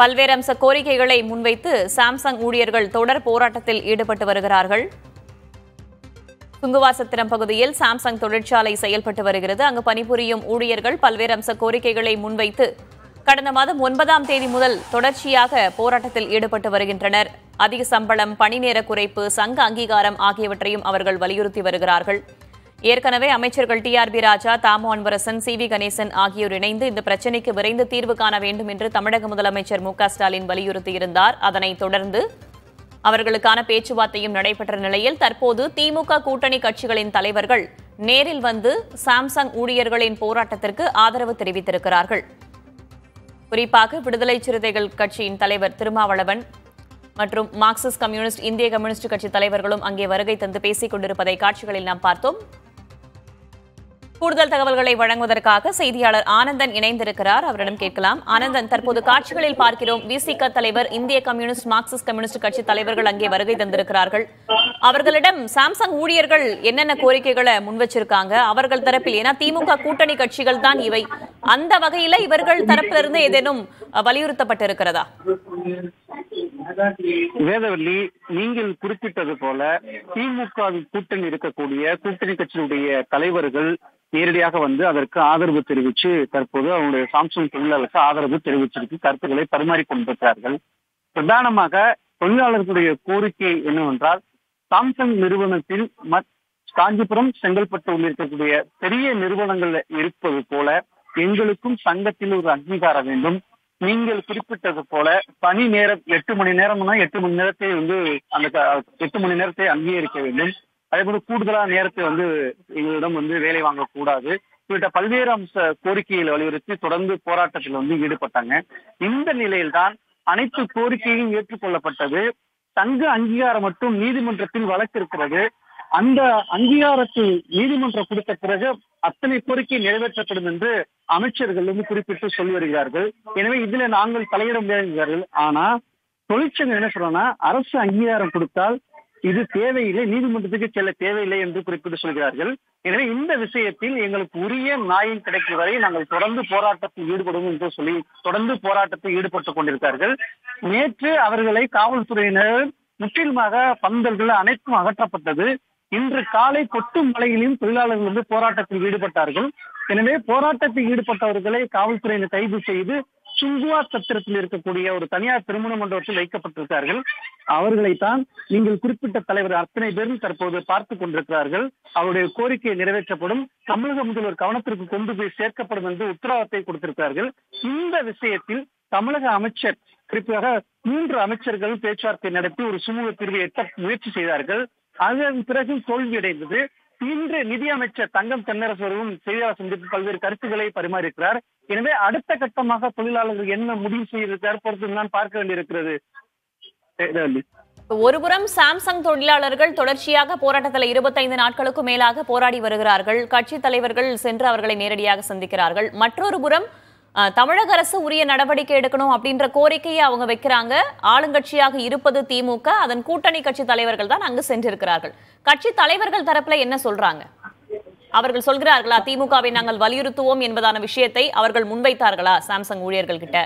பல்வேறு அம்ச கோரிக்கைகளை முன்வைத்து சாம்சங் ஊழியர்கள் தொடர் போராட்டத்தில் ஈடுபட்டு வருகிறார்கள் சுங்குவாசத்திரம் பகுதியில் சாம்சங் தொழிற்சாலை செயல்பட்டு வருகிறது அங்கு பணிபுரியும் ஊழியர்கள் பல்வேறு அம்ச கோரிக்கைகளை முன்வைத்து கடந்த மாதம் ஒன்பதாம் தேதி முதல் தொடர்ச்சியாக போராட்டத்தில் ஈடுபட்டு வருகின்றனர் அதிக சம்பளம் பணி நேர குறைப்பு சங்க அங்கீகாரம் ஆகியவற்றையும் அவர்கள் வலியுறுத்தி வருகிறார்கள் ஏற்கனவே அமைச்சர்கள் T R B Raja Thamo Anbarasan C V Ganesan ஆகியோர் இணைந்து இந்த பிரச்சினைக்கு விரைந்து தீர்வு காண வேண்டும் என்று தமிழக முதலமைச்சர் மு க ஸ்டாலின் வலியுறுத்தியிருந்தார் அதனைத் தொடர்ந்து அவர்களுக்கான பேச்சுவார்த்தையும் நடைபெற்ற நிலையில் தற்போது திமுக கூட்டணி கட்சிகளின் தலைவர்கள் நேரில் வந்து சாம்சங் ஊழியர்களின் போராட்டத்திற்கு ஆதரவு தெரிவித்திருக்கிறார்கள் குறிப்பாக விடுதலை சிறுத்தைகள் கட்சியின் தலைவர் திருமாவளவன் மற்றும் மார்க்சிஸ்ட் கம்யூனிஸ்ட் இந்திய கம்யூனிஸ்ட் கட்சி தலைவர்களும் அங்கே வருகை தந்து பேசிக் கொண்டிருப்பதை காட்சிகளில் நாம் பார்த்தோம் கூடுதல் தகவல்களை வழங்குவதற்காக செய்தியாளர் ஆனந்தன் இணைந்திருக்கிறார் அவரிடம் கேட்கலாம் ஆனந்தன் தற்போது காட்சிகளில் பார்க்கிறோம் விசிக தலைவர் இந்திய கம்யூனிஸ்ட் மார்க்சிஸ்ட் கம்யூனிஸ்ட் கட்சி தலைவர்கள் அங்கே வருகை தந்திருக்கிறார்கள் அவர்களிடம் சாம்சங் ஊழியர்கள் என்னென்ன கோரிக்கைகளை முன்வச்சிருக்காங்க அவர்கள் தரப்பில் ஏன்னா திமுக கூட்டணி கட்சிகள் தான் இவை அந்த வகையில இவர்கள் தரப்பிலிருந்து ஏதேனும் அஹ், வலியுறுத்தப்பட்டிருக்கிறதா வேதவல்லி நீங்கள் குறிப்பிட்டது போல திமுக கூட்டணி இருக்கக்கூடிய கூட்டணி கட்சியினுடைய தலைவர்கள் நேரடியாக வந்து அதற்கு ஆதரவு தெரிவித்து தற்போது அவங்களுடைய சாம்சங் தொழிலாளருக்கு ஆதரவு தெரிவிச்சிருக்கு கருத்துக்களை பரிமாறிக்கொண்டிருக்கிறார்கள் பிரதானமாக தொழிலாளர்களுடைய கோரிக்கை என்னவென்றால் சாம்சங் நிறுவனத்தில் மத்- காஞ்சிபுரம் செங்கல்பட்டு உள்ளிருக்கக்கூடிய பெரிய நிறுவனங்கள் இருப்பது போல எங்களுக்கும் சங்கத்தில் ஒரு அங்கீகாரம் வேண்டும் நீங்கள் குறிப்பிட்டது போல பணி நேரம் எட்டு மணி நேரம்னா எட்டு மணி நேரத்தை வந்து அந்த க- எட்டு மணி நேரத்தை அங்கீகரிக்க வேண்டும் அதே போல கூடுதலா நேரத்தை வந்து எங்களிடம் வந்து வேலை வாங்கக்கூடாது உள்ளிட்ட பல்வேறு அம்ச கோரிக்கைகளை வலியுறுத்தி தொடர்ந்து போராட்டத்தில் வந்து ஈடுபட்டாங்க இந்த நிலையில்தான் அனைத்து கோரிக்கையும் ஏற்றுக்கொள்ளப்பட்டது சங்க அங்கீகாரம் மட்டும் நீதிமன்றத்தில் வழக்கு இருக்கிறது அந்த அங்கீகாரத்தை நீதிமன்றம் கொடுத்த பிறகு அத்தனை கோரிக்கை நிறைவேற்றப்படும் என்று அமைச்சர்கள் வந்து குறிப்பிட்டு சொல்லி வருகிறார்கள் எனவே இதுல நாங்கள் தலையிட முடியாதுங்கிறார்கள் ஆனா தொழிற்சங்கம் என்ன சொல்றோம்னா அரசு அங்கீகாரம் கொடுத்தால் இது தேவையில்லை நீதிமன்றத்துக்கு செல்ல தேவையில்லை என்று குறிப்பிட்டு சொல்கிறார்கள் எனவே இந்த விஷயத்தில் எங்களுக்கு உரிய நியாயம் கிடைக்கும் வரை நாங்கள் தொடர்ந்து போராட்டத்தில் ஈடுபடும் என்று சொல்லி தொடர்ந்து போராட்டத்தில் ஈடுபட்டுக் கொண்டிருக்கிறார்கள் நேற்று அவர்களை காவல்துறையினர் முற்றிலுமாக பந்தல்கள் அனைத்தும் அகற்றப்பட்டது இன்று காலை கொட்டு மலையிலும் தொழிலாளர்கள் வந்து போராட்டத்தில் ஈடுபட்டார்கள் எனவே போராட்டத்தில் ஈடுபட்டவர்களை காவல்துறையினர் கைது செய்து சுங்குவா சத்திரத்தில் இருக்கக்கூடிய ஒரு தனியார் திருமண மண்டபத்தில் வைக்கப்பட்டிருக்கிறார்கள் அவர்களைத்தான் நீங்கள் குறிப்பிட்ட தலைவர் அத்தனை பேரும் தற்போது பார்த்துக் கொண்டிருக்கிறார்கள் அவருடைய கோரிக்கை நிறைவேற்றப்படும் தமிழக முதல்வர் கவனத்திற்கு கொண்டு போய் சேர்க்கப்படும் என்று உத்தரவாதத்தை கொடுத்திருக்கிறார்கள் இந்த விஷயத்தில் தமிழக அமைச்சர் குறிப்பாக மூன்று அமைச்சர்கள் பேச்சுவார்த்தை நடத்தி ஒரு சுமூக தீர்வை எட்ட முயற்சி செய்தார்கள் அதன் பிறகு தோல்வியடைந்தது இன்று நிதியமைச்சர் தங்கம் தென்னரசரும் செய்தியாளர் சந்திப்பு பல்வேறு கருத்துக்களை பரிமாறியிருக்கிறார் எனவே அடுத்த கட்டமாக தொழிலாளர்கள் என்ன முடிவு செய்திருக்கிறார் பொறுத்து நான் பார்க்க வேண்டியிருக்கிறது வேதவல்லி. ஒருபுறம் சாம்சங் தொழிலாளர்கள் தொடர்ச்சியாக போராட்டத்தில் இருபத்தைந்து நாட்களுக்கும் மேலாக போராடி வருகிறார்கள் கட்சி தலைவர்கள் சென்று அவர்களை நேரடியாக சந்திக்கிறார்கள் மற்றொரு புறம் அஹ், தமிழக அரசு உரிய நடவடிக்கை எடுக்கணும் அப்படின்ற கோரிக்கையை அவங்க வைக்கிறாங்க ஆளுங்கட்சியாக இருப்பது திமுக அதன் கூட்டணி கட்சி தலைவர்கள் தான் அங்கு சென்றிருக்கிறார்கள் கட்சி தலைவர்கள் தரப்புல என்ன சொல்றாங்க அவர்கள் சொல்கிறார்களா திமுகவை நாங்கள் வலியுறுத்துவோம் என்பதான விஷயத்தை அவர்கள் முன்வைத்தார்களா சாம்சங் ஊழியர்கள் கிட்ட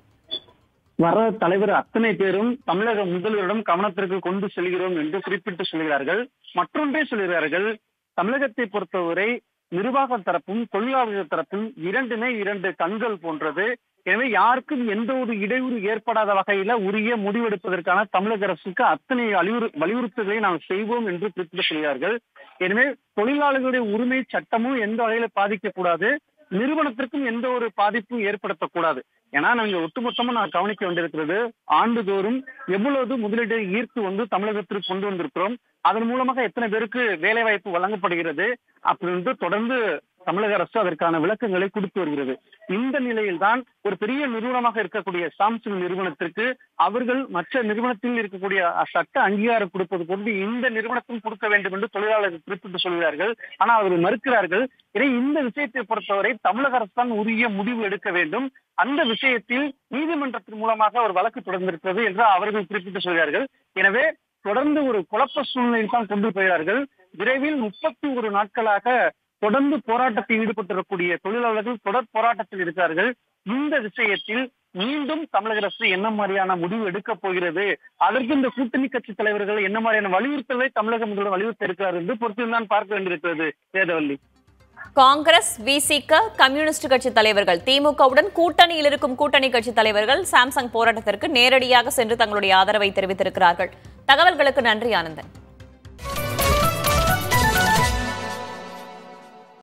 வர தலைவர் அத்தனை பேரும் தமிழக முதல்வரிடம் கவனத்திற்கு கொண்டு செல்கிறோம் என்று குறிப்பிட்டு சொல்கிறார்கள் மற்றொன்றே சொல்கிறார்கள் தமிழகத்தை பொறுத்தவரை நிர்வாக தரப்பும் தொழிலாளர்கள் தரப்பும் இரண்டுமே இரண்டு கண்கள் போன்றது எனவே யாருக்கும் எந்த ஒரு இடையூறு ஏற்படாத வகையில உரிய முடிவெடுப்பதற்கான தமிழக அரசுக்கு அத்தனை வலியுறு வலியுறுத்தல்களை நாம் செய்வோம் என்று குறிப்பிட்டு சொல்கிறார்கள் எனவே தொழிலாளர்களுடைய உரிமை சட்டமும் எந்த வகையில பாதிக்கக்கூடாது நிறுவனத்திற்கும் எந்த ஒரு பாதிப்பும் ஏற்படுத்தக்கூடாது ஏன்னா நாங்க ஒட்டுமொத்தமா நான் கவனிக்க வேண்டியிருக்கிறது ஆண்டுதோறும் எவ்வளவு முதலீடு ஈர்த்து வந்து தமிழகத்திற்கு கொண்டு வந்திருக்கிறோம் அதன் மூலமாக எத்தனை பேருக்கு வேலை வாய்ப்பு வழங்கப்படுகிறது அப்படின்னு தொடர்ந்து தமிழக அரசு அதற்கான விளக்கங்களை கொடுத்து வருகிறது இந்த நிலையில்தான் ஒரு பெரிய நிறுவனமாக இருக்கக்கூடிய சாம்சங் நிறுவனத்திற்கு அவர்கள் மற்ற நிறுவனத்தில் இருக்கக்கூடிய சட்ட அங்கீகாரம் கொடுப்பது கொண்டு இந்த நிறுவனத்தும் கொடுக்க வேண்டும் என்று தொழிலாளர்கள் குறிப்பிட்டு சொல்கிறார்கள் ஆனால் அவர்கள் மறுக்கிறார்கள் எனவே இந்த விஷயத்தை பொறுத்தவரை தமிழக அரசு தான் உரிய முடிவு எடுக்க வேண்டும் அந்த விஷயத்தில் நீதிமன்றத்தின் மூலமாக ஒரு வழக்கு தொடர்ந்திருக்கிறது என்று அவர்கள் குறிப்பிட்டு சொல்கிறார்கள் எனவே தொடர்ந்து ஒரு குழப்ப சூழ்நிலையில் தான் கொண்டு போகிறார்கள் விரைவில் முப்பத்தி ஒரு நாட்களாக தொடர்ந்து போராட்டத்தில் ஈடுபட்டிருக்கக்கூடிய தொழிலாளர்கள் தொடர் போராட்டத்தில் இருக்கிறார்கள் இந்த விஷயத்தில் மீண்டும் தமிழக அரசு என்ன மாதிரியான முடிவு எடுக்க போகிறது அதற்கு இந்த கூட்டணி கட்சி தலைவர்கள் என்ன மாதிரியான வலியுறுத்தலை தமிழக முதல்வர் வலியுறுத்த இருக்கிறார் என்று பொறுத்திருந்தான் பார்க்க வேண்டியிருக்கிறது வேதவல்லி காங்கிரஸ் விசிக கம்யூனிஸ்ட் கட்சி தலைவர்கள் திமுகவுடன் கூட்டணியில் இருக்கும் கூட்டணி கட்சி தலைவர்கள் சாம்சங் போராட்டத்திற்கு நேரடியாக சென்று தங்களுடைய ஆதரவை தெரிவித்திருக்கிறார்கள் தகவல்களுக்கு நன்றி ஆனந்தன்